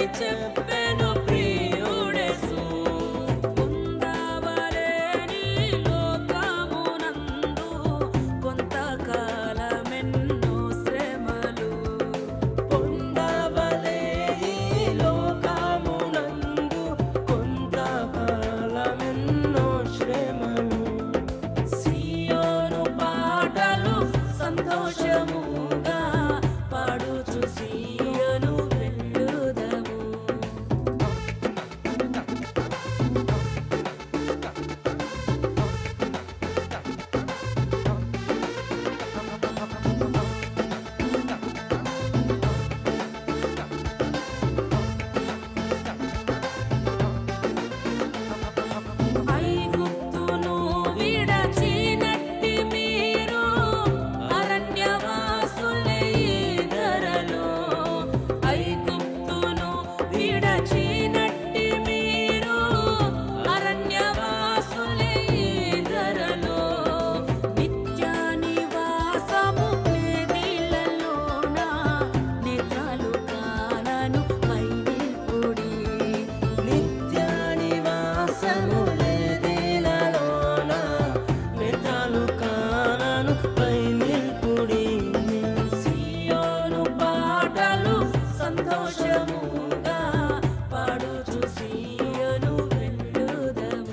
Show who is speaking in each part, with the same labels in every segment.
Speaker 1: చెప్పెను ప్రియుడేసు పొందవలేని లోకమునందు కొంతకాలమెన్నో శ్రమలు
Speaker 2: పొందవలే ఈ లోకమునందు కొంతకాలమెన్నో శ్రమలు
Speaker 1: సియోను పాటలు సంతోషముగా పాడుచు సియోను వెళ్ళుదము ఐగుప్తును విడచినట్టి మీరు అరణ్యవాసులే ధరలో ఐగుప్తును విడచినట్టి మీరు అరణ్యవాసులే ధరలో నిత్య నివాసము నిధిలలోన నిద్రలు కానను పైనిల్పుడి
Speaker 2: నిత్య నివాసము లేదిలలోన నిద్రలు కానను పై నిల్పుడి
Speaker 1: సియోను పాటలు సంతోషముగా పాడుచు సియోను వెళ్ళుదము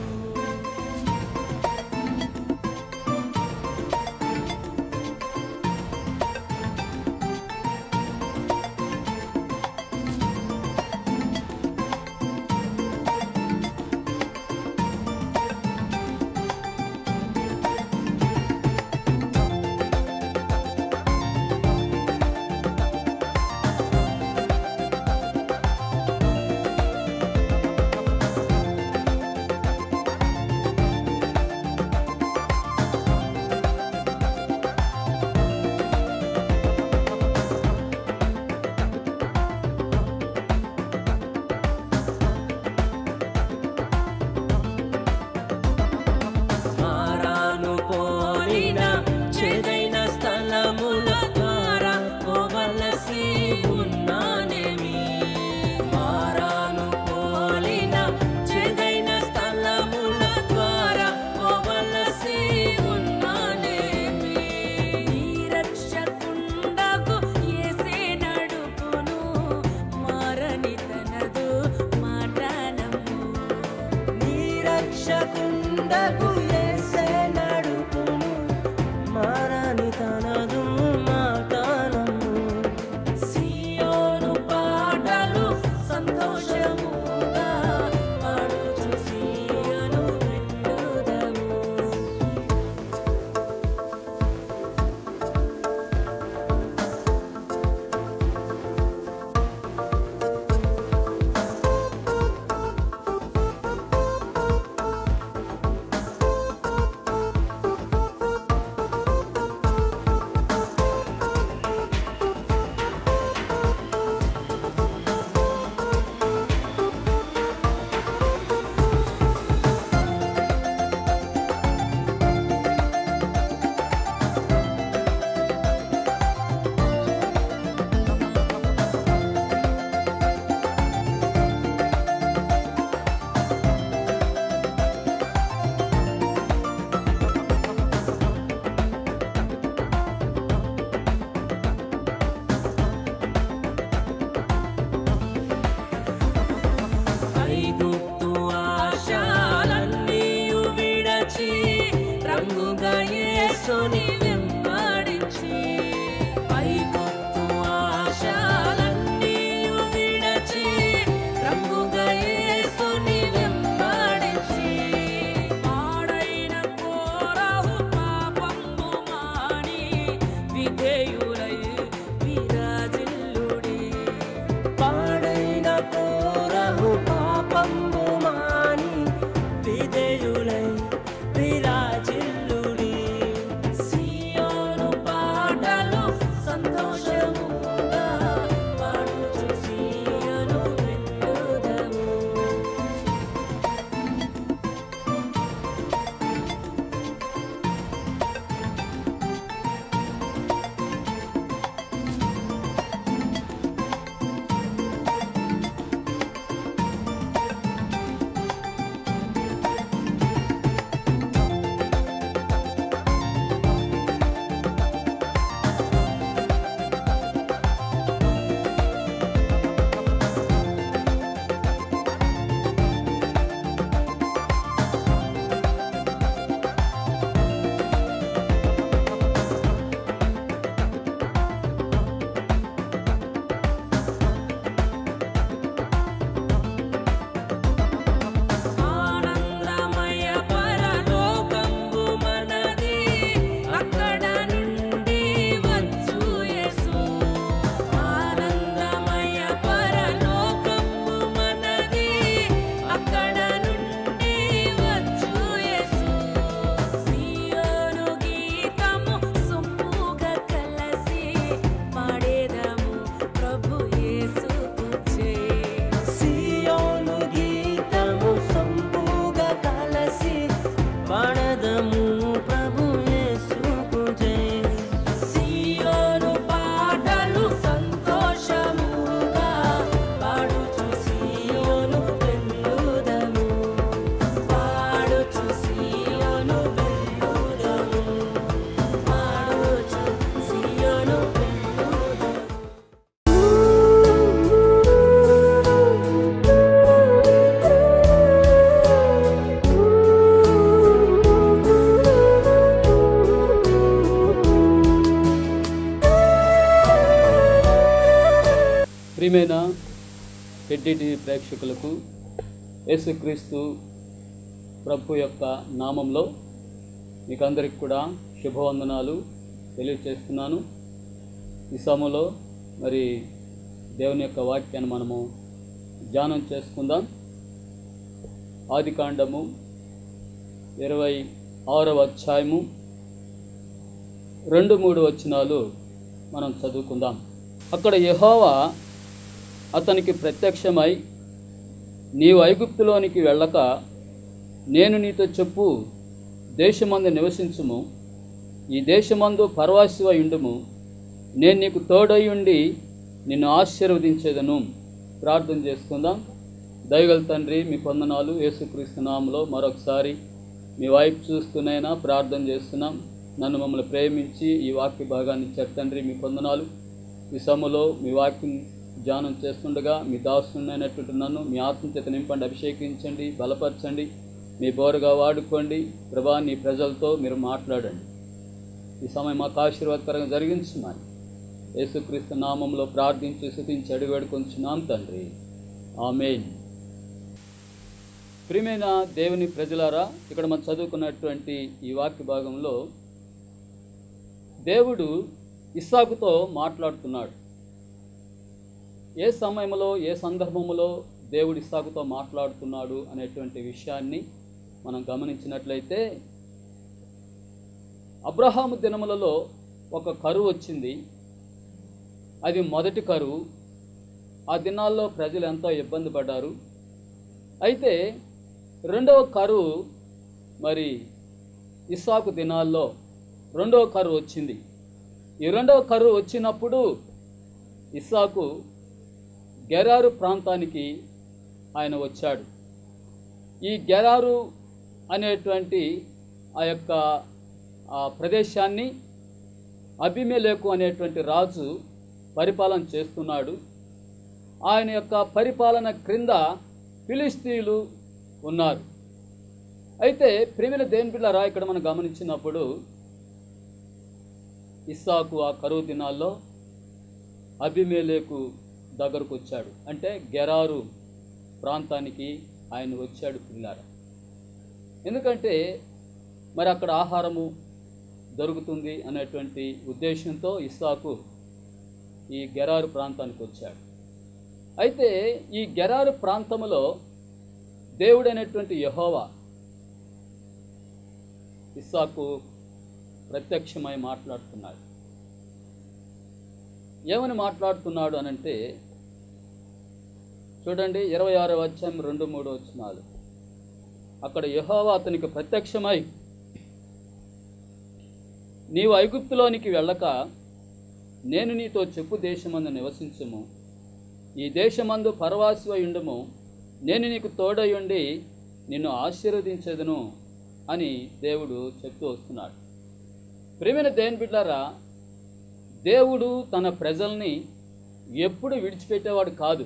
Speaker 2: మారాను పోలిన చెదైన స్థలముల ద్వారా పోవలసి ఉన్నానేమి మారాను పోలిన చెదైన స్థలముల ద్వారా పోవలసి ఉన్నానేమి
Speaker 1: నీ రక్షకుండగు యేసే నడుపును మారని తనదు మాటనము
Speaker 2: నీ రక్షకుండకు యేసే నడుపును మారని తనదు మాటనము
Speaker 1: సియోను పాటలు సంతోషముగా పాడుచు సియోను వెళ్ళుదము
Speaker 2: ఆ
Speaker 3: టెడ్డి టీవీ ప్రేక్షకులకు యేసుక్రీస్తు ప్రభు యొక్క నామంలో మీకు అందరికి కూడా శుభవందనాలు తెలియచేస్తున్నాను ఈ సమయంలో మరి దేవుని యొక్క వాక్యాన్ని మనము ధ్యానం చేసుకుందాం ఆది కాండము ఇరవై ఆరవ అధ్యాయము రెండు మూడు వచనాలు మనం చదువుకుందాం అక్కడ యెహోవా అతనికి ప్రత్యక్షమై నీవు ఐగుప్తులోనికి వెళ్ళక నేను నీతో చెప్పు దేశమందు నివసించుము ఈ దేశమందు పరవాసివ ఉండుము నేను నీకు తోడై ఉండి నిన్ను ఆశీర్వదించేదను ప్రార్థన చేసుకుందాం దయగల తండ్రి మీ వందనాలు యేసుక్రీస్తు నామములో మరొకసారి మీ వైపు చూస్తూనైనా ప్రార్థన చేస్తున్నాం నన్ను మమ్మల్ని ప్రేమించి ఈ వాక్య భాగాన్ని ఇచ్చారు తండ్రి మీ వందనాలు ఈ సమలో మీ వాక్యం ధ్యానం చేస్తుండగా మీ దాసునైనటువంటి నన్ను మీ ఆత్మచేత నింపండి అభిషేకించండి బలపరచండి మీ బోరుగా వాడుకోండి ప్రభా నీ ప్రజలతో మీరు మాట్లాడండి ఈ సమయం మాకు ఆశీర్వాదకరంగా జరిగించున్నాను యేసుక్రీస్తు నామంలో ప్రార్థించి స్థుతించి అడివేడుకొంచున్నాం తండ్రి ఆమెన్ ప్రియమైన దేవుని ప్రజలారా ఇక్కడ మనం చదువుకున్నటువంటి ఈ వాక్య భాగంలో దేవుడు ఇస్సాకుతో మాట్లాడుతున్నాడు ఏ సమయంలో ఏ సందర్భంలో దేవుడు ఇస్సాకుతో మాట్లాడుతున్నాడు అనేటువంటి విషయాన్ని మనం గమనించినట్లయితే అబ్రహాము దినములలో ఒక కరువు వచ్చింది అది మొదటి కరువు ఆ దినాల్లో ప్రజలు ఎంతో ఇబ్బంది పడ్డారు అయితే రెండవ కరువు మరి ఇస్సాకు దినాల్లో రెండవ కరువు వచ్చింది ఈ రెండవ కరువు వచ్చినప్పుడు ఇస్సాకు గెరారు ప్రాంతానికి ఆయన వచ్చాడు ఈ గెరారు అనేటువంటి ఆ యొక్క ఆ ప్రదేశాన్ని అభిమేలేకు అనేటువంటి రాజు పరిపాలన చేస్తున్నాడు ఆయన యొక్క పరిపాలన క్రింద ఫిలిస్తీన్లు ఉన్నారు అయితే ప్రిమిల దేని పిల్లరా ఇక్కడ మనం గమనించినప్పుడు ఇస్సాకు ఆ కరువు దినాల్లో అభిమేలేకు దగ్గరకు వచ్చాడు అంటే గెరారు ప్రాంతానికి ఆయన వచ్చాడు పిల్లార ఎందుకంటే మరి అక్కడ ఆహారము దొరుకుతుంది అనేటువంటి ఉద్దేశంతో ఇస్సాకు ఈ గెరారు ప్రాంతానికి వచ్చాడు అయితే ఈ గెరారు ప్రాంతంలో దేవుడైనటువంటి యహోవా ఇస్సాకు ప్రత్యక్షమై మాట్లాడుతున్నాడు ఏమని మాట్లాడుతున్నాడు అనంటే చూడండి ఇరవై ఆరో అధ్యాయం రెండు మూడు వచనాలు అక్కడ యహోవా అతనికి ప్రత్యక్షమై నీవు ఐగుప్తులోనికి వెళ్ళక నేను నీతో చెప్పు దేశమందు నివసించము ఈ దేశమందు పరవాసివై ఉండుము నేను నీకు తోడై ఉండి నిన్ను ఆశీర్వదించేదను అని దేవుడు చెప్తూ వస్తున్నాడు ప్రేమైన దేని బిడ్డారా దేవుడు తన ప్రజల్ని ఎప్పుడు విడిచిపెట్టేవాడు కాదు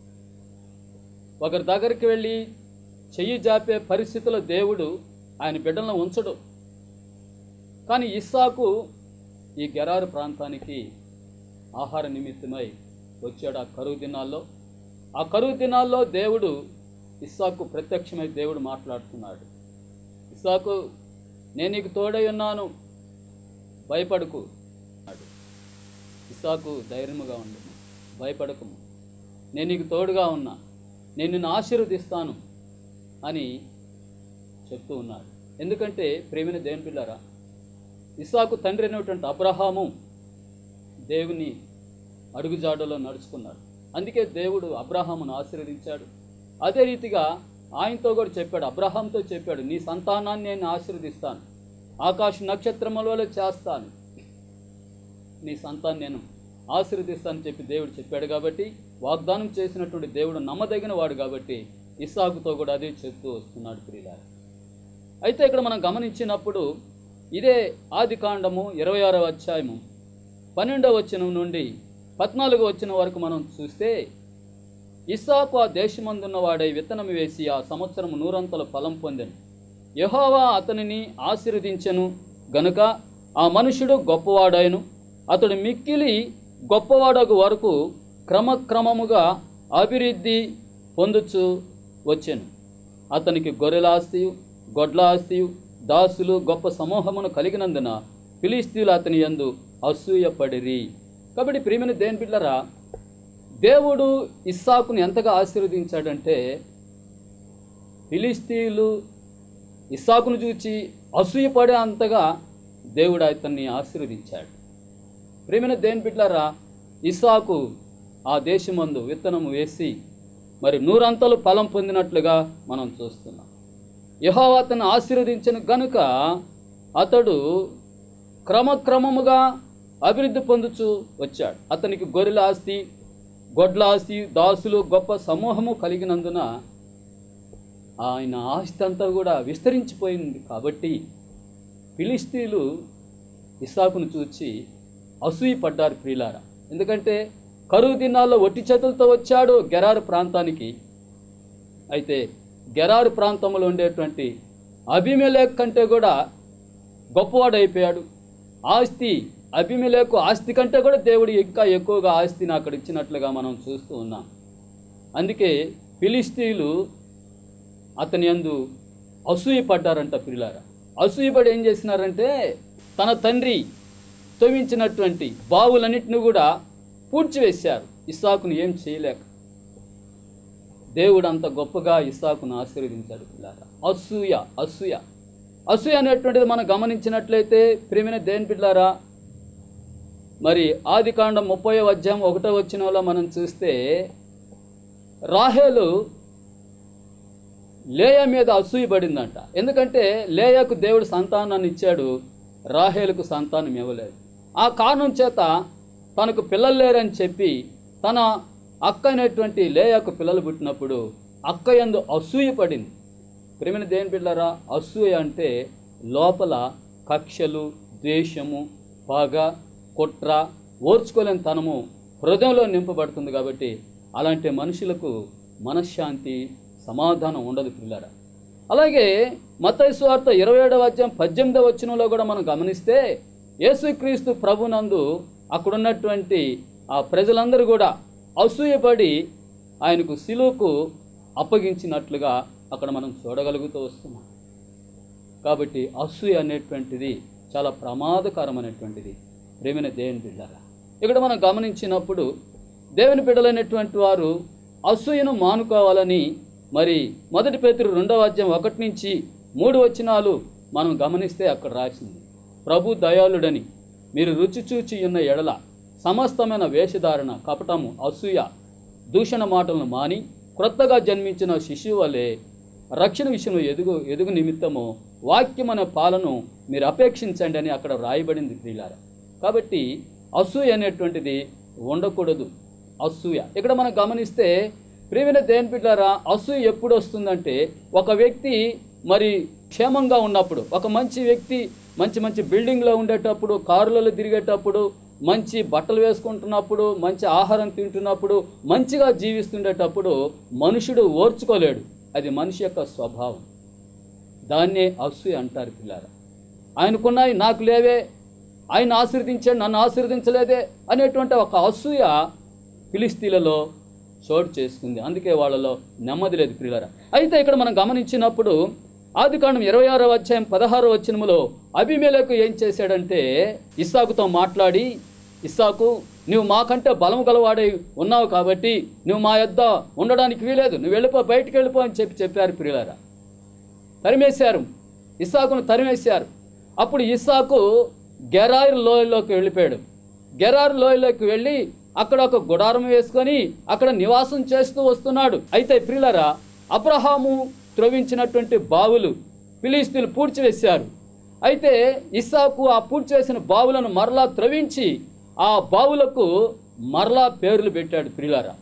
Speaker 3: ఒకరి దగ్గరికి వెళ్ళి చెయ్యి జాపే పరిస్థితిలో దేవుడు ఆయన బిడ్డలను ఉంచడు కానీ ఇస్సాకు ఈ గెరారు ప్రాంతానికి ఆహార నిమిత్తమై వచ్చాడు ఆ కరువు దినాల్లో ఆ కరువు దినాల్లో దేవుడు ఇస్సాకు ప్రత్యక్షమై దేవుడు మాట్లాడుతున్నాడు ఇస్సాకు నేను నీకు తోడై ఉన్నాను భయపడకు అన్నాడు ఇస్సాకు ధైర్యముగా ఉండు భయపడకము నేను నీకు తోడుగా ఉన్నా నేను నిన్ను ఆశీర్వదిస్తాను అని చెప్తూ ఉన్నాడు ఎందుకంటే ప్రేమిన దేవుని పిల్లరా ఇస్సాకు తండ్రి అయినటువంటి అబ్రహాము దేవుని అడుగుజాడలో నడుచుకున్నాడు అందుకే దేవుడు అబ్రహామును ఆశీర్వదించాడు అదే రీతిగా ఆయనతో కూడా చెప్పాడు అబ్రహాంతో చెప్పాడు నీ సంతానాన్ని నేను ఆశీర్వదిస్తాను ఆకాశ నక్షత్రములలో చేస్తాను నీ సంతాన్ని నేను ఆశీర్వదిస్తానని చెప్పి దేవుడు చెప్పాడు కాబట్టి వాగ్దానం చేసినటువంటి దేవుడు నమ్మదగిన వాడు కాబట్టి ఇస్సాకుతో కూడా అదే చెప్తూ వస్తున్నాడు ప్రియులారా అయితే ఇక్కడ మనం గమనించినప్పుడు ఇదే ఆది కాండము ఇరవై ఆరవ అధ్యాయము పన్నెండవ వచనం నుండి పద్నాలుగో వచనం వరకు మనం చూస్తే ఇస్సాకు ఆ దేశమందున్న వాడై విత్తనం వేసి ఆ సంవత్సరం నూరంతల ఫలం పొందెను యెహోవా అతనిని ఆశీర్వదించెను గనుక ఆ మనుషుడు గొప్పవాడాయను అతడు మిక్కిలి గొప్పవాడగు వరకు క్రమక్రమముగా అభివృద్ధి పొందుచు వచ్చెను అతనికి గొర్రెల ఆస్తియు గొడ్ల ఆస్తియు దాసులు గొప్ప సమూహమును కలిగినందున ఫిలిస్తీయులు అతని యందు అసూయపడిరి కాబట్టి ప్రియమైన దేని బిడ్డరా దేవుడు ఇస్సాకుని ఎంతగా ఆశీర్వదించాడంటే ఫిలిస్తీయులు ఇస్సాకును చూచి అసూయపడే అంతగా దేవుడు అతన్ని ఆశీర్వదించాడు ప్రేమైన దేని బిడ్డారా ఇస్సాకు ఆ దేశమందు విత్తనము వేసి మరి నూరంతలు ఫలం పొందినట్లుగా మనం చూస్తున్నాం యెహోవా అతను ఆశీర్వదించిన గనుక అతడు క్రమక్రమముగా అభివృద్ధి పొందుచు వచ్చాడు అతనికి గొర్రెల ఆస్తి గొడ్ల ఆస్తి దాసులు గొప్ప సమూహము కలిగినందున ఆయన ఆస్తి అంతా కూడా విస్తరించిపోయింది కాబట్టి ఫిలిస్తీన్లు ఇస్సాకును చూచి అసూయ పడ్డారు ప్రియులారా ఎందుకంటే కరువు దినాల్లో ఒట్టి చేతులతో వచ్చాడు గెరారు ప్రాంతానికి అయితే గెరారు ప్రాంతంలో ఉండేటువంటి అభిమేలేక్ కంటే కూడా గొప్పవాడైపోయాడు ఆస్తి అభిమేలేకు ఆస్తి కంటే కూడా దేవుడు ఇంకా ఎక్కువగా ఆస్తిని అక్కడ ఇచ్చినట్లుగా మనం చూస్తూ ఉన్నాం అందుకే ఫిలిస్తీన్లు అతని యందు అసూయ పడ్డారంట పిల్లారా అసూయపడి ఏం చేసినారంటే తన తండ్రి తవ్వించినటువంటి బావులన్నిటిని కూడా పూడ్చివేశారు ఇస్సాకును ఏం చేయలేక దేవుడు అంత గొప్పగా ఇస్సాకును ఆశీర్వదించాడు పిల్లారా అసూయ అసూయ అసూయ అనేటువంటిది మనం గమనించినట్లయితే ప్రేమైన దేని పిల్లారా మరి ఆది కాండం ముప్పై అధ్యాయం ఒకటో వచ్చినలో మనం చూస్తే రాహేలు లేయ మీద అసూయపడిందంట ఎందుకంటే లేయకు దేవుడు సంతానాన్ని ఇచ్చాడు రాహేలుకు సంతానం ఇవ్వలేదు ఆ కారణం చేత తనకు పిల్లలు లేరని చెప్పి తన అక్క అయినటువంటి లేయకు పిల్లలు పుట్టినప్పుడు అక్క యందు అసూయ పడింది ప్రేమిన దేని బిడ్డారా అసూయ అంటే లోపల కక్షలు ద్వేషము పగ కుట్ర ఓర్చుకోలేని తనము హృదయంలో నింపబడుతుంది కాబట్టి అలాంటి మనుషులకు మనశ్శాంతి సమాధానం ఉండదు పిల్లరా అలాగే మత్తయి సువార్త ఇరవై ఏడవ అధ్యాయం పద్దెనిమిదవ వచనంలో కూడా మనం గమనిస్తే యేసుక్రీస్తు ప్రభునందు అక్కడున్నటువంటి ఆ ప్రజలందరూ కూడా అసూయపడి ఆయనకు శిలువకు అప్పగించినట్లుగా అక్కడ మనం చూడగలుగుతూ వస్తున్నాం కాబట్టి అసూయ అనేటువంటిది చాలా ప్రమాదకరమైనటువంటిది ప్రేమైన దేవుని బిడ్డరా ఇక్కడ మనం గమనించినప్పుడు దేవుని బిడ్డలైనటువంటి వారు అసూయను మానుకోవాలని మరి మొదటి పేతురు రెండవ అధ్యాయం ఒకటి నుంచి మూడు వచనాలు మనం గమనిస్తే అక్కడ రాసింది ప్రభు దయాళుడని మీరు రుచి చూచి ఉన్న ఎడల సమస్తమైన వేషధారణ కపటము అసూయ దూషణ మాటలను మాని క్రొత్తగా జన్మించిన శిశువు వలె రక్షణ విషయంలో ఎదుగు ఎదుగు నిమిత్తము వాక్యం అనే పాలను మీరు అపేక్షించండి అని అక్కడ రాయబడింది ప్రియులారా కాబట్టి అసూయ అనేటువంటిది ఉండకూడదు అసూయ ఇక్కడ మనం గమనిస్తే ప్రియమైన దేని బిడ్డారా అసూయ ఎప్పుడు వస్తుందంటే ఒక వ్యక్తి మరి క్షేమంగా ఉన్నప్పుడు ఒక మంచి వ్యక్తి మంచి మంచి బిల్డింగ్లో ఉండేటప్పుడు కారులలో తిరిగేటప్పుడు మంచి బట్టలు వేసుకుంటున్నప్పుడు మంచి ఆహారం తింటున్నప్పుడు మంచిగా జీవిస్తుండేటప్పుడు మనుషుడు ఓర్చుకోలేడు అది మనిషి యొక్క స్వభావం దాన్నే అసూయ అంటారు పిల్లారా ఆయనకున్నాయి నాకు లేవే ఆయన ఆశీర్వదించాడు నన్ను ఆశీర్వదించలేదే అనేటువంటి ఒక అసూయ ఫిలిస్తీన్లలో చోటు చేసుకుంది అందుకే వాళ్ళలో నెమ్మది లేదు ప్రియులారా అయితే ఇక్కడ మనం గమనించినప్పుడు ఆది కాండం ఇరవై ఆరో అధ్యాయం పదహారో వచనములో అభిమేలకు ఏం చేశాడంటే ఇస్సాకుతో మాట్లాడి ఇస్సాకు నువ్వు మాకంటే బలము గలవాడై ఉన్నావు కాబట్టి నువ్వు మా యొద్ద ఉండడానికి వీలేదు నువ్వు వెళ్ళిపో బయటికి వెళ్ళిపో అని చెప్పి చెప్పారు ప్రియులారా తరిమేశారు ఇస్సాకును తరిమేశారు అప్పుడు ఇస్సాకు గెరారు లోయలోకి వెళ్ళిపోయాడు గెరారు లోయలోకి వెళ్ళి అక్కడ ఒక గుడారం వేసుకొని అక్కడ నివాసం చేస్తూ వస్తున్నాడు అయితే ప్రియులరా అబ్రహాము త్రవ్వించినటువంటి బావులు ఫిలిస్తీన్లు పూడ్చివేశారు అయితే ఇస్సాకు ఆ పూడ్చివేసిన బావులను మరలా త్రవించి ఆ బావులకు మరలా పేర్లు పెట్టాడు ప్రియులారా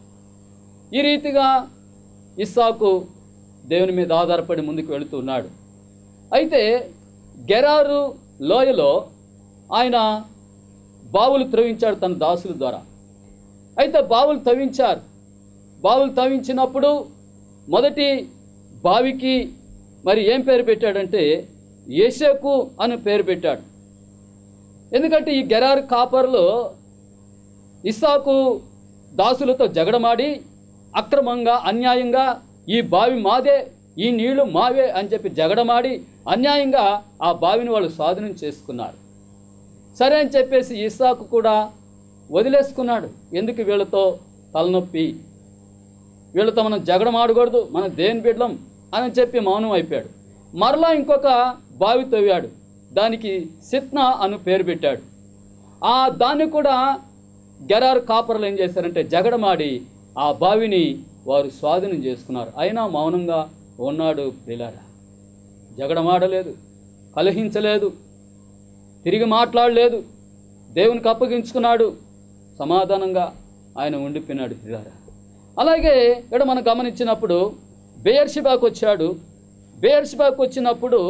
Speaker 3: ఈ రీతిగా ఇస్సాకు దేవుని మీద ఆధారపడి ముందుకు వెళుతున్నాడు అయితే గెరారు లోయలో ఆయన బావులు త్రవించాడు తన దాసుల ద్వారా అయితే బావులు తవ్వించారు బావులు తవ్వించినప్పుడు మొదటి బావికి మరి ఏం పేరు పెట్టాడంటే ఏషేకు అని పేరు పెట్టాడు ఎందుకంటే ఈ గెరారు కాపర్లో ఇస్సాకు దాసులతో జగడమాడి అక్రమంగా అన్యాయంగా ఈ బావి మాదే ఈ నీళ్లు మావే అని చెప్పి జగడమాడి అన్యాయంగా ఆ బావిని వాళ్ళు స్వాధీనం చేసుకున్నారు సరే అని చెప్పేసి ఇస్సాకు కూడా వదిలేసుకున్నాడు ఎందుకు వీళ్ళతో తలనొప్పి వీళ్ళతో మనం జగడం ఆడకూడదు మనం దేని బిడ్డం అని చెప్పి మౌనం అయిపోయాడు మరలా ఇంకొక బావి తవ్వాడు దానికి సిత్న అను పేరు పెట్టాడు ఆ దాన్ని కూడా గెరారు కాపర్లు ఏం చేశారంటే జగడమాడి ఆ బావిని వారు స్వాధీనం చేసుకున్నారు అయినా మౌనంగా ఉన్నాడు పిల్లారా జగడమాడలేదు కలహించలేదు తిరిగి మాట్లాడలేదు దేవునికి అప్పగించుకున్నాడు సమాధానంగా ఆయన ఉండిపోయినాడు పిల్లారా అలాగే ఇక్కడ మనం గమనించినప్పుడు బేర్షిబాకు వచ్చాడు బేర్షిబాకు వచ్చినప్పుడు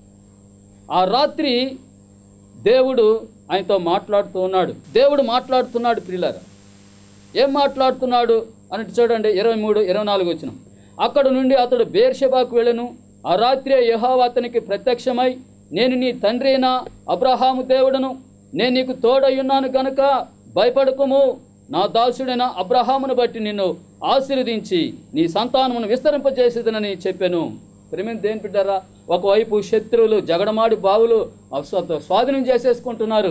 Speaker 3: ఆ రాత్రి దేవుడు ఆయనతో మాట్లాడుతూ ఉన్నాడు దేవుడు మాట్లాడుతున్నాడు ప్రియులారా ఏం మాట్లాడుతున్నాడు అని చూడండి ఇరవై మూడు ఇరవై నాలుగు వచ్చిన అక్కడ నుండి అతడు బేర్షెబాకు వెళ్ళను ఆ రాత్రి యెహోవా అతనికి ప్రత్యక్షమై నేను నీ తండ్రి అయిన అబ్రహాము దేవుడను నేను నీకు తోడయ్యున్నాను గనుక భయపడకము నా దాసుడైన అబ్రహామును బట్టి నిన్ను ఆశీర్వదించి నీ సంతానమును విస్తరింపజేసేదనని చెప్పాను ప్రేమిని దేని బిడ్డారా ఒకవైపు శత్రువులు జగడమాడి బావులు అస్వ- స్వాధీనం చేసేసుకుంటున్నారు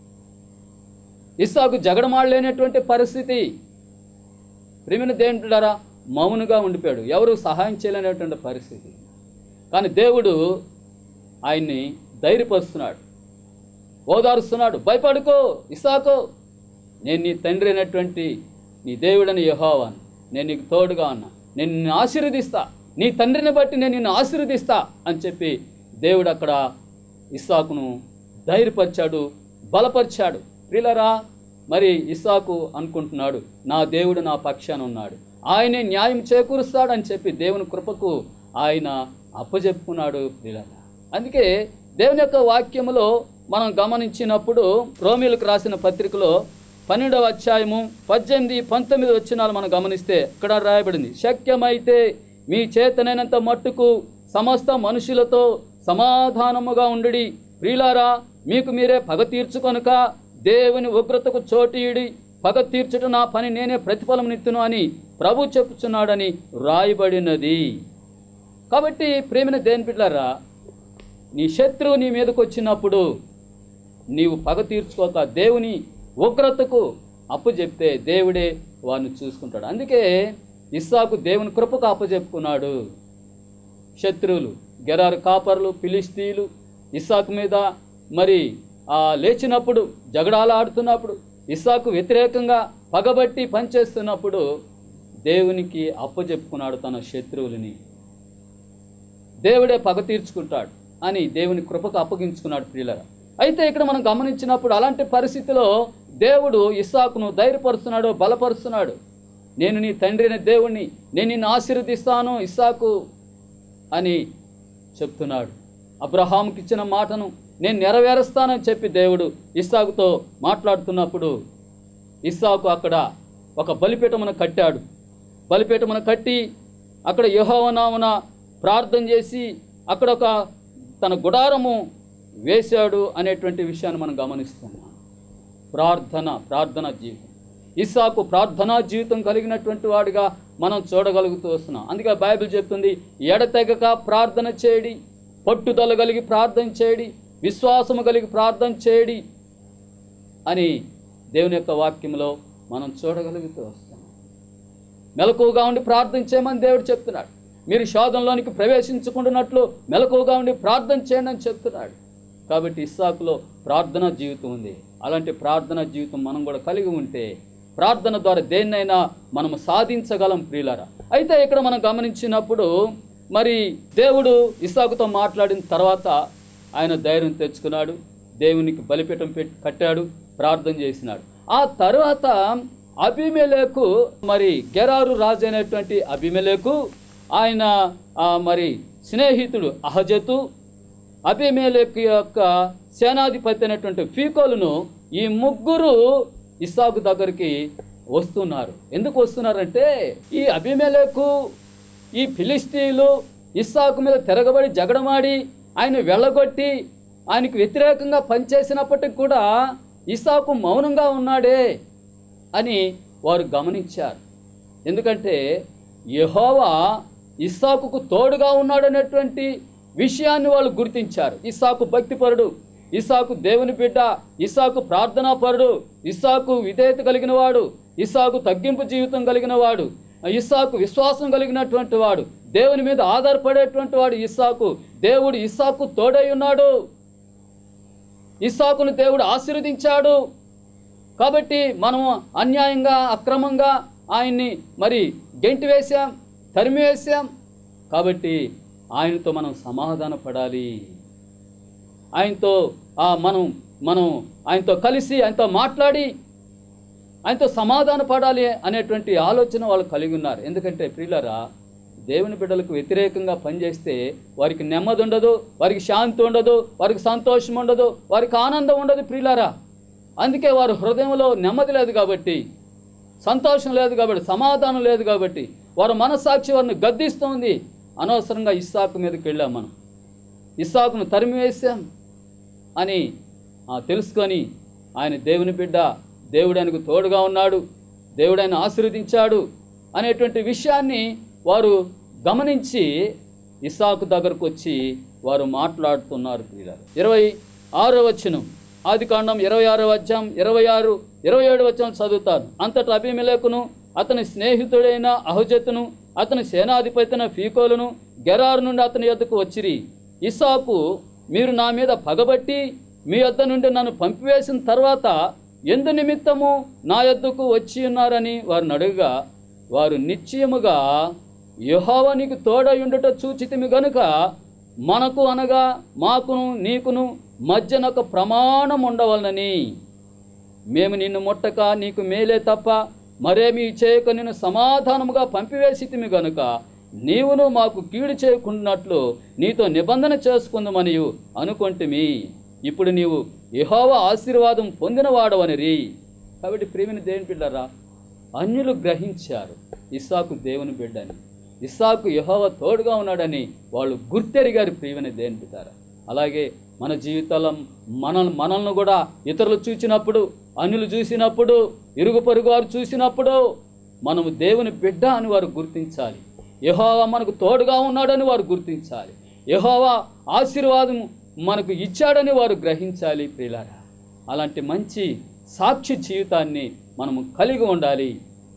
Speaker 3: ఇస్సాకు జగడమాడలేనటువంటి పరిస్థితి ప్రేమిని దేని బిడ్డారా మౌనుగా ఉండిపోయాడు ఎవరు సహాయం చేయలేనటువంటి పరిస్థితి కానీ దేవుడు ఆయన్ని ధైర్యపరుస్తున్నాడు ఓదారుస్తున్నాడు భయపడుకో ఇసాకో నేను నీ తండ్రి అయినటువంటి నీ దేవుడని యెహోవాను నేను నీకు తోడుగా ఉన్నా నేను నిన్ను ఆశీర్వదిస్తా నీ తండ్రిని బట్టి నేను నిన్ను ఆశీర్వదిస్తా అని చెప్పి దేవుడు అక్కడ ఇస్సాకును ధైర్యపరిచాడు బలపరిచాడు ప్రిలరా మరి ఇస్సాకు అనుకుంటున్నాడు నా దేవుడు నా పక్షాన ఉన్నాడు ఆయనే న్యాయం చేకూరుస్తాడు అని చెప్పి దేవుని కృపకు ఆయన అప్పచెప్పుకున్నాడు ప్రిలరా అందుకే దేవుని యొక్క వాక్యములో మనం గమనించినప్పుడు రోమిలకు రాసిన పత్రికలో పన్నెండవ అధ్యాయము పద్దెనిమిది పంతొమ్మిది వచ్చినాలు మనం గమనిస్తే ఇక్కడ రాయబడింది శక్యమైతే మీ చేతనైనంత మట్టుకు సమస్త మనుషులతో సమాధానముగా ఉండుడి ప్రియులారా మీకు మీరే పగ తీర్చుకొనుక దేవుని ఉగ్రతకు చోటీయుడి పగ తీర్చుట నా పని నేనే ప్రతిఫలం నిత్తును అని ప్రభు చెప్పుచున్నాడని రాయబడినది కాబట్టి ప్రేమిన దేని బిడ్డారా నీ శత్రువు నీ మీదకి వచ్చినప్పుడు నీవు పగ తీర్చుకోక దేవుని ఉగ్రతకు అప్పు చెప్తే దేవుడే వారిని చూసుకుంటాడు అందుకే ఇస్సాకు దేవుని కృపకు అప్పచెప్పుకున్నాడు శత్రువులు గెరారు కాపర్లు ఫిలిస్తీన్లు ఇస్సాకు మీద మరి ఆ లేచినప్పుడు జగడాలు ఆడుతున్నప్పుడు ఇస్సాకు వ్యతిరేకంగా పగబట్టి పనిచేస్తున్నప్పుడు దేవునికి అప్పచెప్పుకున్నాడు తన శత్రువులని దేవుడే పగ తీర్చుకుంటాడు అని దేవుని కృపకు అప్పగించుకున్నాడు ప్రియులరా అయితే ఇక్కడ మనం గమనించినప్పుడు అలాంటి పరిస్థితిలో దేవుడు ఇస్సాకును ధైర్యపరుస్తున్నాడు బలపరుస్తున్నాడు నేను నీ తండ్రి అయిన దేవుణ్ణి నేను నిన్ను ఆశీర్వదిస్తాను ఇస్సాకు అని చెప్తున్నాడు అబ్రహాంకి ఇచ్చిన మాటను నేను నెరవేరుస్తానని చెప్పి దేవుడు ఇస్సాకుతో మాట్లాడుతున్నప్పుడు ఇస్సాకు అక్కడ ఒక బలిపీఠమును కట్టాడు బలిపీఠమును కట్టి అక్కడ యెహోవానామున ప్రార్థన చేసి అక్కడ ఒక తన గుడారము వేశాడు అనేటువంటి విషయాన్ని మనం గమనిస్తున్నాం ప్రార్థన ప్రార్థన జీవితం ఇస్సాకు ప్రార్థనా జీవితం కలిగినటువంటి వాడిగా మనం చూడగలుగుతూ వస్తున్నాం అందుకే బైబిల్ చెప్తుంది ఎడతెగక ప్రార్థన చేయడి పట్టుదల కలిగి ప్రార్థన చేయడి విశ్వాసము కలిగి ప్రార్థన చేయడి అని దేవుని యొక్క వాక్యంలో మనం చూడగలుగుతూ వస్తాం మెలకువగా ఉండి ప్రార్థన చేయమని దేవుడు చెప్తున్నాడు మీరు శోధనలోనికి ప్రవేశించుకుంటున్నట్లు మెలకువగా ఉండి ప్రార్థన చేయండి అని చెప్తున్నాడు కాబట్టి ఇస్సాకులో ప్రార్థన జీవితం ఉంది అలాంటి ప్రార్థన జీవితం మనం కూడా కలిగి ఉంటే ప్రార్థన ద్వారా దేన్నైనా మనం సాధించగలం ప్రియులారా అయితే ఇక్కడ మనం గమనించినప్పుడు మరి దేవుడు ఇస్సాకుతో మాట్లాడిన తర్వాత ఆయన ధైర్యం తెచ్చుకున్నాడు దేవునికి బలిపీఠం పెట్టి కట్టాడు ప్రార్థన చేసినాడు ఆ తర్వాత అభిమేలకు మరి గెరారు రాజు అయినటువంటి అభిమేలకు ఆయన ఆ, మరి స్నేహితుడు అహజతు అభిమేలకు యొక్క సేనాధిపతి అయినటువంటి ఫీకోలును ఈ ముగ్గురు ఇస్సాకు దగ్గరికి వస్తున్నారు ఎందుకు వస్తున్నారంటే ఈ అభిమేలకు ఈ ఫిలిస్తీన్లు ఇస్సాకు మీద తిరగబడి జగడమాడి ఆయన వెళ్ళగొట్టి ఆయనకు వ్యతిరేకంగా పనిచేసినప్పటికి కూడా ఇస్సాకు మౌనంగా ఉన్నాడే అని వారు గమనించారు ఎందుకంటే యెహోవా ఇస్సాకుకు తోడుగా ఉన్నాడనేటువంటి విషయాన్ని వాళ్ళు గుర్తించారు ఇస్సాకు భక్తిపరుడు ఇస్సాకు దేవుని బిడ్డ ఇస్సాకు ప్రార్థనాపరుడు ఇస్సాకు విధేయత కలిగిన వాడు ఇస్సాకు తగ్గింపు జీవితం కలిగిన వాడు ఇస్సాకు విశ్వాసం కలిగినటువంటి వాడు దేవుని మీద ఆధారపడేటువంటి వాడు ఇస్సాకు దేవుడు ఇస్సాకు తోడై ఉన్నాడు ఇస్సాకును దేవుడు ఆశీర్వదించాడు కాబట్టి మనం అన్యాయంగా అక్రమంగా ఆయన్ని మరి గెంటి వేశాం తరిమి వేశాం కాబట్టి ఆయనతో మనం సమాధాన పడాలి ఆయనతో ఆ మనం మనం ఆయనతో కలిసి ఆయనతో మాట్లాడి ఆయనతో సమాధాన పడాలి అనేటువంటి ఆలోచన వాళ్ళు కలిగి ఉన్నారు ఎందుకంటే ప్రియులరా దేవుని బిడ్డలకు వ్యతిరేకంగా పనిచేస్తే వారికి నెమ్మది ఉండదు వారికి శాంతి ఉండదు వారికి సంతోషం ఉండదు వారికి ఆనందం ఉండదు ప్రియులారా అందుకే వారి హృదయంలో నెమ్మది లేదు కాబట్టి సంతోషం లేదు కాబట్టి సమాధానం లేదు కాబట్టి వారి మనస్సాక్షి వారిని గద్దిస్తోంది అనవసరంగా ఇస్సాకు మీదకి వెళ్ళాం మనం ఇస్సాకును తరిమి వేశాం అని ఆ, తెలుసుకొని ఆయన దేవుని బిడ్డ దేవుడు ఆయనకు తోడుగా ఉన్నాడు దేవుడు ఆయన ఆశీర్వదించాడు అనేటువంటి విషయాన్ని వారు గమనించి ఇస్సాకు దగ్గరకు వచ్చి వారు మాట్లాడుతున్నారు ప్రియులారు ఇరవై ఆరో వచ్చును ఆది కాండం ఇరవై ఆరో అధ్యాయం ఇరవై ఆరు ఇరవై ఏడు వచ్చాం చదువుతాను అంతటా అభిమేలకును అతని స్నేహితుడైన అహుజతును అతని సేనాధిపతిన ఫీకోలును గెరారు నుండి అతని యొద్దకు వచ్చిరి ఇసాకు మీరు నా మీద పగబట్టి మీ యొద్ద నుండి నన్ను పంపివేసిన తర్వాత ఎందు నిమిత్తము నా యొద్దకు వచ్చి ఉన్నారని వారిని అడుగగా వారు నిశ్చయముగా యెహోవా నీకు తోడయుండుట చూచితిమి గనుక మనకు అనగా మాకును నీకును మధ్యనొక ప్రమాణం ఉండవలనని మేము నిన్ను ముట్టక నీకు మేలే తప్ప మరేమీ చేయక నిన్ను సమాధానముగా పంపివేసితిమి గనుక నీవును మాకు కీడు చేయకుండాట్లు నీతో నిబంధన చేసుకుందామనియు అనుకొంటిమి ఇప్పుడు నీవు యెహోవ ఆశీర్వాదం పొందినవాడవనిరి కాబట్టి ప్రేమిని దేవుని బిడ్డరా అన్యులు గ్రహించారు ఇస్సాకు దేవుని బిడ్డని ఇస్సాకు యెహోవ తోడుగా ఉన్నాడని వాళ్ళు గుర్తెరిగారు ప్రియమని దేవుని బిడ్డారా అలాగే మన జీవితాల్లో మన మనల్ని కూడా ఇతరులు చూసినప్పుడు అన్యులు చూసినప్పుడు ఇరుగు పొరుగు వారు చూసినప్పుడు మనము దేవుని బిడ్డ అని వారు గుర్తించాలి యెహోవా మనకు తోడుగా ఉన్నాడని వారు గుర్తించాలి యెహోవా ఆశీర్వాదం మనకు ఇచ్చాడని వారు గ్రహించాలి ప్రియులారా అలాంటి మంచి సాక్షి జీవితాన్ని మనము కలిగి ఉండాలి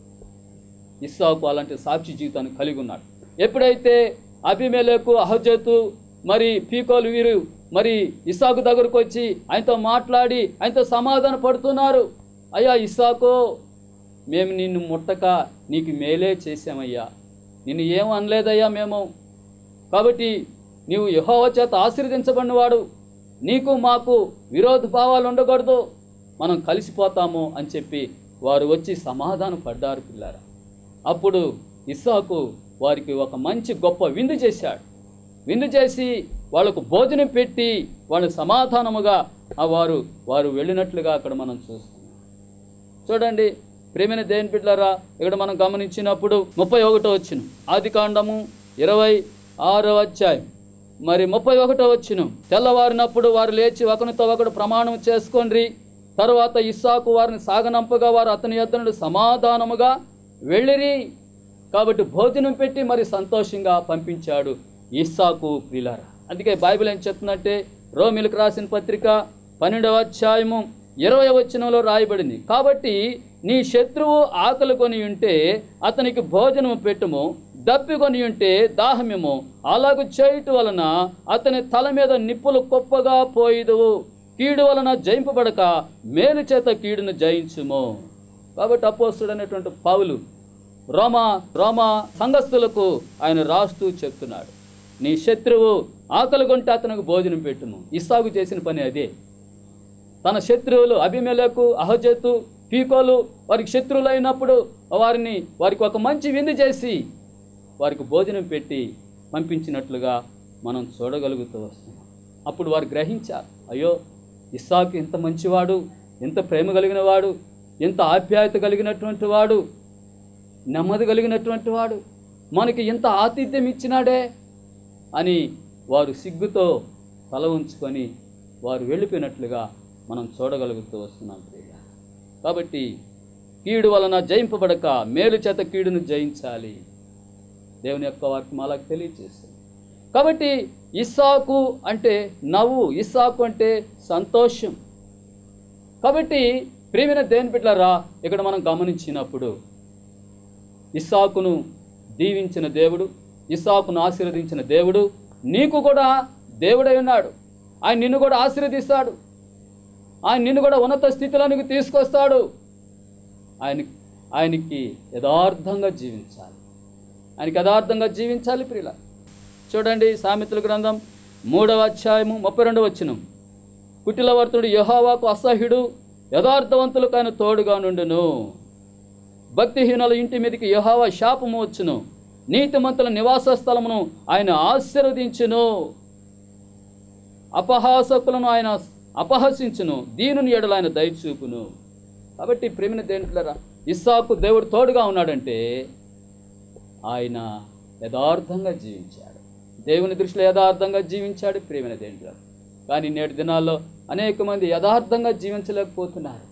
Speaker 3: ఇస్సాకు అలాంటి సాక్షి జీవితాన్ని కలిగి ఉన్నాడు ఎప్పుడైతే అభిమేలకు అహజతు మరి పీకోలు వీరు మరి ఇస్సాకు దగ్గరకు వచ్చి ఆయనతో మాట్లాడి ఆయనతో సమాధాన పడుతున్నారు అయ్యా ఇస్సాకు మేము నిన్ను ముట్టక నీకు మేలే చేశామయ్యా నిన్ను ఏం అనలేదయ్యా మేము కాబట్టి నీవు యహోవ చేత ఆశీర్వదించబడినవాడు నీకు మాకు విరోధ భావాలు ఉండకూడదు మనం కలిసిపోతాము అని చెప్పి వారు వచ్చి సమాధానం పడ్డారు పిల్లారా అప్పుడు ఇస్సాకు వారికి ఒక మంచి గొప్ప విందు చేశాడు విందు చేసి వాళ్ళకు భోజనం పెట్టి వాళ్ళు సమాధానముగా ఆ వారు వారు వెళ్ళినట్లుగా అక్కడ మనం చూస్తున్నాం చూడండి ప్రేమైన దేని బిడ్డలారా ఇక్కడ మనం గమనించినప్పుడు ముప్పై ఒకటో వచ్చిన ఆది కాండము ఇరవై ఆరో అధ్యాయం మరి ముప్పై ఒకటో వచ్చిన తెల్లవారినప్పుడు వారు లేచి ఒకరితో ఒకడు ప్రమాణం చేసుకొండ్రి తరువాత ఇస్సాకు వారిని సాగనంపగా వారు అతని యొద్ద నుండి సమాధానముగా వెళ్ళిరి కాబట్టి భోజనం పెట్టి మరి సంతోషంగా పంపించాడు ఇస్సాకు ప్రిలారా అందుకే బైబిల్ ఏం చెప్తుందంటే రోమిలకు రాసిన పత్రిక పన్నెండవ అధ్యాయము ఇరవై వచనంలో రాయబడింది కాబట్టి నీ శత్రువు ఆకలి కొని ఉంటే అతనికి భోజనము పెట్టుము దప్పికొని ఉంటే దాహమేమో అలాగు చేయుట వలన అతని తల మీద నిప్పులు కుప్పగా పోయిదువు కీడు వలన జయింపబడక మేలు చేత కీడును జయించుము కాబట్టి అపోస్తుడు అనేటువంటి పౌలు రోమా రోమా సంఘస్థులకు ఆయన రాస్తూ చెప్తున్నాడు నీ శత్రువు ఆకలి కొంటే అతనికి భోజనం పెట్టుము ఇస్సాకు చేసిన పని అదే తన శత్రువులు అభిమేలకు అహజతు పీకోలు వారికి శత్రువులు అయినప్పుడు వారిని వారికి ఒక మంచి విందు చేసి వారికి భోజనం పెట్టి పంపించినట్లుగా మనం చూడగలుగుతూ వస్తున్నాం అప్పుడు వారు గ్రహించారు అయ్యో ఇస్సాకు ఇంత మంచివాడు ఎంత ప్రేమ కలిగిన వాడు ఎంత ఆప్యాయత కలిగినటువంటి వాడు నెమ్మది కలిగినటువంటి వాడు మనకి ఇంత ఆతిథ్యం ఇచ్చినాడే అని వారు సిగ్గుతో తల ఉంచుకొని వారు వెళ్ళిపోయినట్లుగా మనం చూడగలుగుతూ వస్తున్నాం ప్రియ కాబట్టి కీడు వలన జయింపబడక మేలు చేత కీడును జయించాలి దేవుని యొక్క వాక్యం అలాగ తెలియజేస్తుంది కాబట్టి ఇస్సాకు అంటే నవ్వు ఇస్సాకు అంటే సంతోషం కాబట్టి ప్రియమైన దేని బిడ్డలారా ఇక్కడ మనం గమనించినప్పుడు ఇస్సాకును దీవించిన దేవుడు ఇస్సాకును ఆశీర్వదించిన దేవుడు నీకు కూడా దేవుడై ఉన్నాడు ఆయన నిన్ను కూడా ఆశీర్వదిస్తాడు ఆయన నిన్ను కూడా ఉన్నత స్థితిలోనికి తీసుకొస్తాడు ఆయన ఆయనకి యథార్థంగా జీవించాలి ఆయనకి యథార్థంగా జీవించాలి ప్రియుల చూడండి సామెతల గ్రంథం మూడవ అధ్యాయము ముప్పై రెండవ వచ్చినం కుటిలవర్తుడు యహోవాకు అసహ్యుడు యథార్థవంతులకు ఆయన తోడుగా నుండును భక్తిహీనుల ఇంటి మీదకి యహోవా శాపము వచ్చును నీతిమంతుల నివాస స్థలమును ఆయన ఆశీర్వదించును అపహాసకులను ఆయన అపహసించును దీనుని ఎడల ఆయన దయచూపును కాబట్టి ప్రేమిన దేంట్లరా ఇస్సాకు దేవుడు తోడుగా ఉన్నాడంటే ఆయన యథార్థంగా జీవించాడు దేవుని దృష్టిలో యథార్థంగా జీవించాడు ప్రేమిన దేంట్లో కానీ నేటి దినాల్లో అనేక మంది యథార్థంగా జీవించలేకపోతున్నారు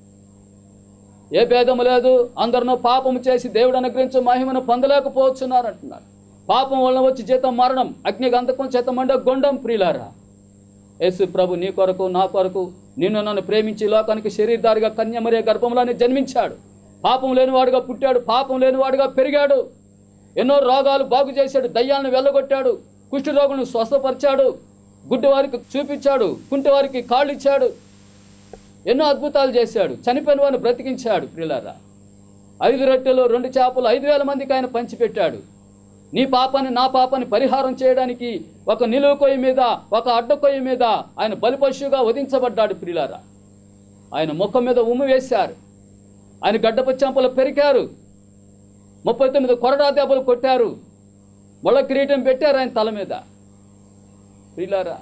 Speaker 3: ఏ భేదము లేదు అందరినూ పాపము చేసి దేవుడు అనుగ్రహించే మహిమను పొందలేకపోతున్నారు అంటున్నారు పాపం వలన వచ్చి జీతం మరణం అగ్ని గంధకం చేత మండే గొండం ప్రియులారా యేసు ప్రభు నీ కొరకు నా కొరకు నిన్ను నన్ను ప్రేమించి లోకానికి శరీరధారిగా కన్యమరే గర్భంలోనే జన్మించాడు పాపం లేనివాడుగా పుట్టాడు పాపం లేనివాడుగా పెరిగాడు ఎన్నో రోగాలు బాగు చేశాడు దయ్యాలను వెళ్ళగొట్టాడు కుష్టి రోగులను స్వస్థపరిచాడు గుడ్డి వారికి చూపించాడు కుంటి వారికి కాళ్ళు ఇచ్చాడు ఎన్నో అద్భుతాలు చేశాడు చనిపోయిన వారిని బ్రతికించాడు ప్రియులారా ఐదు రొట్టెలు రెండు చేపలు ఐదు వేల మందికి ఆయన పంచిపెట్టాడు నీ పాపాన్ని నా పాపాన్ని పరిహారం చేయడానికి ఒక నిలువు కొయ్యి మీద ఒక అడ్డ కొయ్యి మీద ఆయన బలిపశువుగా వధించబడ్డాడు ప్రియులారా ఆయన ముఖం మీద ఉమ్ము వేశారు ఆయన గడ్డపు చెంపలు పెరికారు ముప్పై తొమ్మిది కొరడా దెబ్బలు కొట్టారు ముళ్ళ కిరీటం పెట్టారు ఆయన తల మీద ప్రియులారా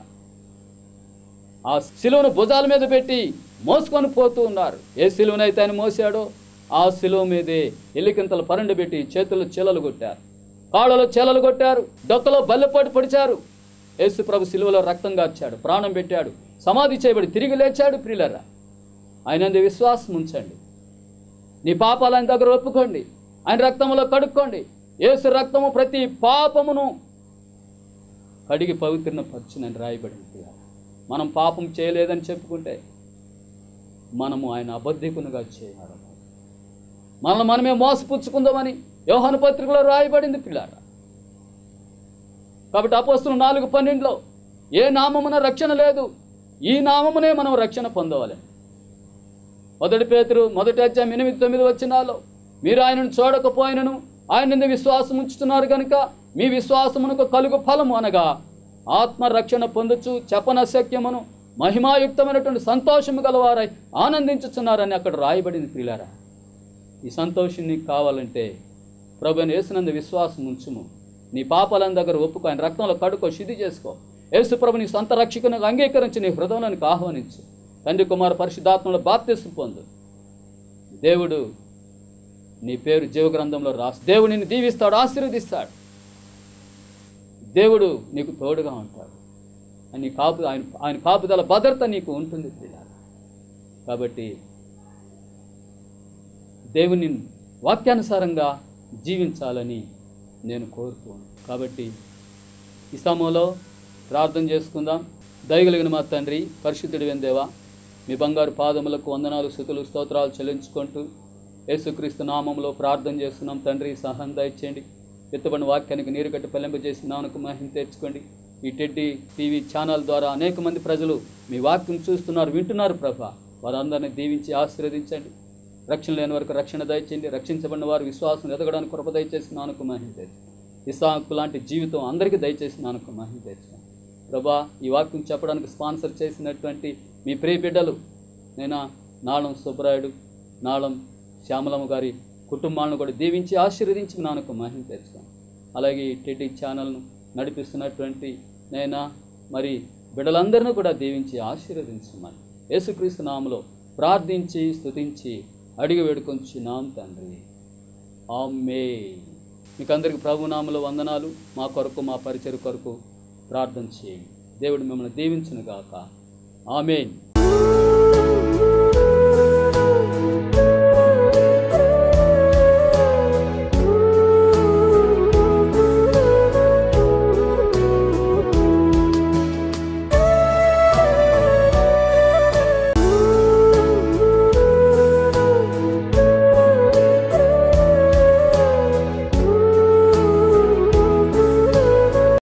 Speaker 3: ఆ శిలువను భుజాల మీద పెట్టి మోసుకొని పోతూ ఉన్నారు ఏ శిలువనైతే ఆయన మోసాడో ఆ శిలువ మీదే ఎల్లికింతలు పరండు పెట్టి చేతుల్లో చీలలు కొట్టారు కాళ్ళలో చీలలు కొట్టారు డొక్కలో బల్లెపాటు పొడిచారు యేసు ప్రభు శిలువలో రక్తం గార్చాడు ప్రాణం పెట్టాడు సమాధి చేయబడి తిరిగి లేచాడు ప్రియులరా ఆయన అందు విశ్వాసం ఉంచండి నీ పాపాలు ఆయన దగ్గర ఒప్పుకోండి ఆయన రక్తంలో కడుక్కోండి యేసు రక్తము ప్రతి పాపమును కడిగి పవిత్రన పరచునని రాయబడింది ప్రియులారా. మనం పాపం చేయలేదని చెప్పుకుంటే మనము ఆయన అబద్ధికునుగా చేయాలి మనల్ని మనమే మోసపుచ్చుకుందామని యోహాను పత్రికలో రాయబడింది పిల్లారా కాబట్టి అపోస్తులు నాలుగు పన్నెండులో ఏ నామమున రక్షణ లేదు ఈ నామమునే మనం రక్షణ పొందవాలి మొదటి పేతురు మొదటి అధ్యాయం ఎనిమిది తొమ్మిది వచ్చినాలో మీరు ఆయనను చూడకపోయినను ఆయన మీద విశ్వాసం ఉంచుతున్నారు కనుక మీ విశ్వాసమునకు కలుగు ఫలము అనగా ఆత్మ రక్షణ పొందొచ్చు చెప్పనశక్యమును మహిమాయుక్తమైనటువంటి సంతోషము గలవారై ఆనందించుచున్నారని అక్కడ రాయబడింది ప్రియులారా ఈ సంతోషం నీకు కావాలంటే ప్రభుని యేసునందు విశ్వాసం ఉంచుము నీ పాపాలను దగ్గర ఒప్పుకో ఆయన రక్తంలో కడుకో శుద్ధి చేసుకో యేసు ప్రభు నీ సొంత రక్షకునిగా అంగీకరించి నీ హృదయంలోనికి ఆహ్వానించు తండ్రి కుమార పరిశుద్ధాత్మలో బాప్తిస్తు పొందు దేవుడు నీ పేరు జీవగ్రంథంలో రాసి దేవుడు నిన్ను దీవిస్తాడు ఆశీర్వదిస్తాడు దేవుడు నీకు తోడుగా ఉంటాడు అని కాపు ఆయన ఆయన కాపుదల భద్రత నీకు ఉంటుంది ప్రియులారా. కాబట్టి దేవుని వాక్యానుసారంగా జీవించాలని నేను కోరుకోను కాబట్టి ఈ సమయంలో ప్రార్థన చేసుకుందాం దయగలిగిన మా తండ్రి పరిశుద్ధుడి వెందేవా మీ బంగారు పాదములకు వందనాలు స్థుతులు స్తోత్రాలు చెల్లించుకుంటూ యేసుక్రీస్తు నామంలో ప్రార్థన చేస్తున్నాం తండ్రి సహాయం దయచేయండి ఎత్తుబడిన వాక్యానికి నీరు కట్టి పల్లింపజేసి నాన్నకు మహిమ తెచ్చుకోండి ఈ టెడ్డి టీవీ ఛానల్ ద్వారా అనేక మంది ప్రజలు మీ వాక్యం చూస్తున్నారు వింటున్నారు ప్రభా వారందరినీ దీవించి ఆశీర్వదించండి రక్షణ లేని వరకు రక్షణ దయచేయండి రక్షించబడిన వారు విశ్వాసం ఎదగడానికి కృప దయచేసి నాన్నకు మహిమ తెచ్చు ఇసాకు లాంటి జీవితం అందరికీ దయచేసి నాన్నకు మహిమ తెచ్చుకోండి ప్రభా ఈ వాక్యం చెప్పడానికి స్పాన్సర్ చేసినటువంటి మీ ప్రియ బిడ్డలు నేను నాళం సుబ్బరాయుడు నాళం శ్యామలమ్మ గారి కుటుంబాలను కూడా దీవించి ఆశీర్వదించి నాన్నకు మహిమ తెచ్చుకోండి అలాగే ఈ టెడ్డి ఛానల్ను నడిపిస్తున్నటువంటి నైనా మరి బిడ్డలందరినీ కూడా దీవించి ఆశీర్వదించమని యేసుక్రీస్తు నామలో ప్రార్థించి స్తుతించి అడిగి వేడుకొంచి నాం తండ్రి ఆమె మీకు అందరికి ప్రభు నామలో వందనాలు మా కొరకు మా పరిచయ కొరకు ప్రార్థన చేయండి దేవుడు మిమ్మల్ని దీవించును గాక ఆమెన్